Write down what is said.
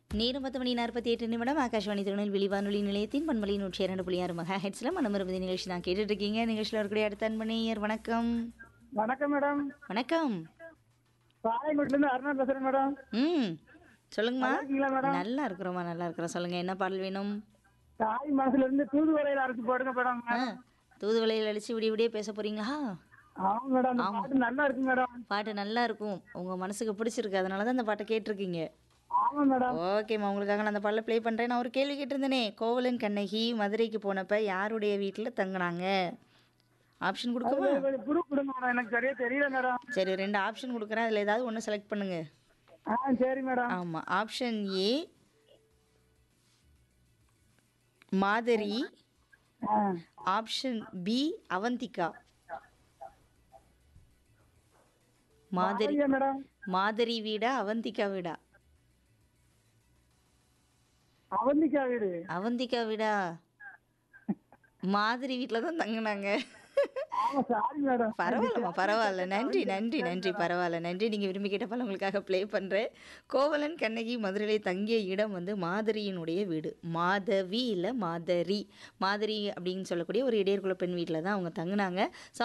நேரம் பத்து மணி நாற்பத்தி எட்டு நிமிடம் ஆகாஷ்வாணி திருநெல்வேலி வானொலி நிலையத்தின் பண்பலை நூற்றி இரண்டு புள்ளி ஆறு மகா ஹெட்ஸில் மனமருமதி நிகழ்ச்சி தான் கேட்டுட்டு இருக்கீங்க நிகழ்ச்சியில் இருக்கக்கூடிய அடுத்த அன்பனையர் வணக்கம் வணக்கம் மேடம் வணக்கம் சாயங்குட்டில இருந்து அருணா பேசுறேன் மேடம் ம் சொல்லுங்கம்மா இருக்கீங்களா மேடம் நல்லா இருக்கிறோம்மா நல்லா இருக்கிறோம் சொல்லுங்க என்ன பாடல் வேணும் தாய் மனசுல இருந்து தூதுவளையில அரைச்சு போடுங்க மேடம் ஆ தூதுவளையில் அழிச்சு விடிய விடிய பேச போறீங்களா ஆமா மேடம் அந்த பாட்டு நல்லா இருக்கு மேடம் பாட்டு நல்லா இருக்கும் உங்க மனசுக்கு பிடிச்சிருக்கு அதனால தான் அந்த பாட்டை கேட்டிருக்கீங்க ஆமா மேடம் ஓகேம்மா உங்களுக்காக நான் அந்த பாடலை ப்ளே பண்ணுறேன் நான் ஒரு கேள்வி கேட்டிருந்தேனே கோவலன் கண்ணகி மதுரைக்கு போனப்ப யாருடைய வீட்டில் தங்குனாங்க ஆப்ஷன் கொடுக்கவா கொஞ்சம் குரு கொடுங்க மேடம் எனக்கு சரியா தெரியல மேடம் சரி ரெண்டு ஆப்ஷன் கொடுக்குறேன் அதில் ஏதாவது ஒன்று செலக்ட் பண்ணுங்க ஆ சரி மேடம் ஆமாம் ஆப்ஷன் ஏ மாதரி ஆ ஆப்ஷன் பி அவந்திகா மாதரி சரியா மேடம் மாதரி வீடா அவந்திகா வீடா அவந்திக்கா வீடு அவந்திகா வீடா மாதிரி வீட்டில் தான் தங்குனாங்க ஆமா சாரி மேடம் பரவாயில்லம்மா பரவாயில்ல நன்றி நன்றி நன்றி பரவாயில்ல நன்றி நீங்கள் விரும்பி கேட்ட பால் உங்களுக்காக ப்ளே பண்ணுறேன் கோவலன் கண்ணகி மதுரையிலே தங்கிய இடம் வந்து மாதரியினுடைய வீடு மாதவி இல்லை மாதரி மாதரி அப்படின்னு சொல்லக்கூடிய ஒரு இடையர்குல பெண் வீட்டில் தான் அவங்க தங்குனாங்க ஸோ